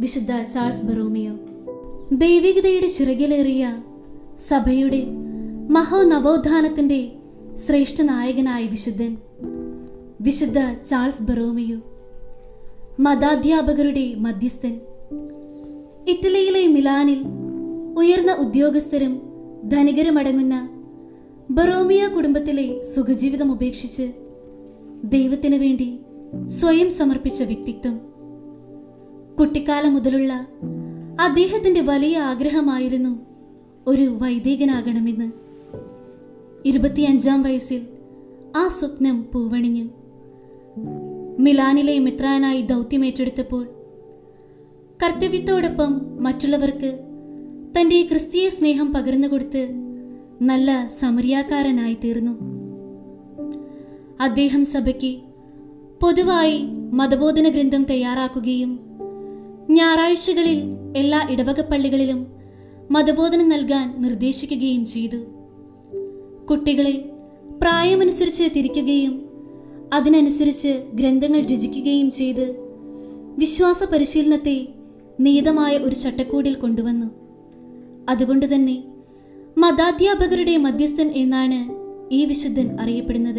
വിശുദ്ധ ചാൾസ് ബറോമിയോ ദൈവികതയുടെ ചിറകിലേറിയ സഭയുടെ മഹോനവോത്ഥാനത്തിന്റെ ശ്രേഷ്ഠ നായകനായ വിശുദ്ധൻ വിശുദ്ധ ചാൾസ് ബറോമിയോ മതാധ്യാപകരുടെ മധ്യസ്ഥൻ ഇറ്റലിയിലെ മിലാനിൽ ഉയർന്ന ഉദ്യോഗസ്ഥരും ധനികരുമടങ്ങുന്ന ബറോമിയ കുടുംബത്തിലെ സുഖജീവിതം ഉപേക്ഷിച്ച് ദൈവത്തിനു വേണ്ടി സ്വയം സമർപ്പിച്ച വ്യക്തിത്വം കുട്ടിക്കാലം മുതലുള്ള അദ്ദേഹത്തിന്റെ വലിയ ആഗ്രഹമായിരുന്നു ഒരു വൈദികനാകണമെന്ന് ഇരുപത്തിയഞ്ചാം വയസ്സിൽ ആ സ്വപ്നം പൂവണിഞ്ഞു മിലാനിലെ മിത്രാനായി ദൗത്യമേറ്റെടുത്തപ്പോൾ കർത്തവ്യത്തോടൊപ്പം മറ്റുള്ളവർക്ക് തന്റെ ക്രിസ്തീയ സ്നേഹം പകർന്നുകൊടുത്ത് നല്ല സമരിയാക്കാരനായി തീർന്നു അദ്ദേഹം സഭയ്ക്ക് പൊതുവായി മതബോധന ഗ്രന്ഥം തയ്യാറാക്കുകയും ഞായറാഴ്ചകളിൽ എല്ലാ ഇടവക പള്ളികളിലും മതബോധനം നൽകാൻ നിർദ്ദേശിക്കുകയും ചെയ്തു കുട്ടികളെ പ്രായമനുസരിച്ച് തിരിക്കുകയും അതിനനുസരിച്ച് ഗ്രന്ഥങ്ങൾ രചിക്കുകയും ചെയ്ത് വിശ്വാസ പരിശീലനത്തെ നിയതമായ ഒരു ചട്ടക്കൂടിൽ കൊണ്ടുവന്നു അതുകൊണ്ട് തന്നെ മതാധ്യാപകരുടെ മധ്യസ്ഥൻ എന്നാണ് ഈ വിശുദ്ധൻ അറിയപ്പെടുന്നത്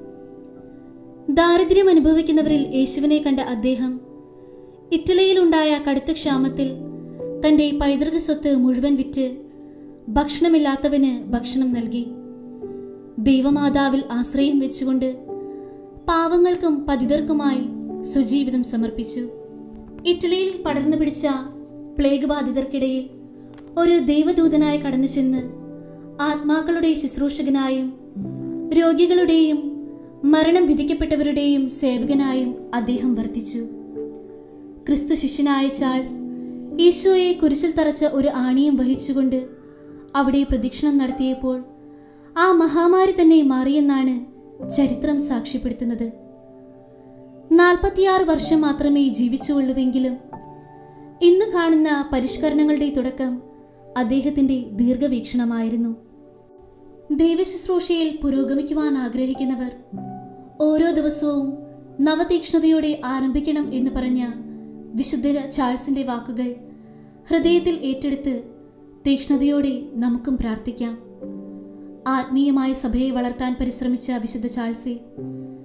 ദാരിദ്ര്യം അനുഭവിക്കുന്നവരിൽ യേശുവിനെ കണ്ട അദ്ദേഹം ഇറ്റലിയിലുണ്ടായ കടുത്ത ക്ഷാമത്തിൽ തന്റെ പൈതൃക സ്വത്ത് മുഴുവൻ വിറ്റ് ഭക്ഷണമില്ലാത്തവന് ഭക്ഷണം നൽകി ദൈവമാതാവിൽ ആശ്രയം വെച്ചുകൊണ്ട് പാവങ്ങൾക്കും പതിതർക്കുമായി സ്വജീവിതം സമർപ്പിച്ചു ഇറ്റലിയിൽ പടർന്നു പിടിച്ച പ്ലേഗ് ബാധിതർക്കിടയിൽ ഒരു ദൈവദൂതനായി കടന്നു ചെന്ന് ആത്മാക്കളുടെ ശുശ്രൂഷകനായും രോഗികളുടെയും മരണം വിധിക്കപ്പെട്ടവരുടെയും സേവകനായും അദ്ദേഹം വർത്തിച്ചു ക്രിസ്തു ശിഷ്യനായ ചാൾസ് ഈശോയെ കുരിശിൽ തറച്ച ഒരു ആണിയും വഹിച്ചുകൊണ്ട് അവിടെ പ്രദക്ഷിണം നടത്തിയപ്പോൾ ആ മഹാമാരി തന്നെ മാറിയെന്നാണ് ചരിത്രം സാക്ഷ്യപ്പെടുത്തുന്നത് നാൽപ്പത്തിയാറ് വർഷം മാത്രമേ ജീവിച്ചുള്ളൂവെങ്കിലും ഇന്ന് കാണുന്ന പരിഷ്കരണങ്ങളുടെ തുടക്കം അദ്ദേഹത്തിന്റെ ദീർഘവീക്ഷണമായിരുന്നു ദൈവശുശ്രൂഷയിൽ പുരോഗമിക്കുവാൻ ആഗ്രഹിക്കുന്നവർ ഓരോ ദിവസവും നവതീക്ഷ്ണതയോടെ ആരംഭിക്കണം എന്ന് പറഞ്ഞ വിശുദ്ധ ചാൾസിന്റെ വാക്കുകൾ ഹൃദയത്തിൽ ഏറ്റെടുത്ത് തീക്ഷ്ണതയോടെ നമുക്കും പ്രാർത്ഥിക്കാം ആത്മീയമായ സഭയെ വളർത്താൻ പരിശ്രമിച്ച വിശുദ്ധ ചാൾസെ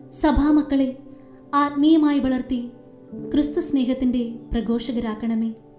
സഭാമക്കളെ ആത്മീയമായി വളർത്തി ക്രിസ്തു സ്നേഹത്തിന്റെ പ്രഘോഷകരാക്കണമേ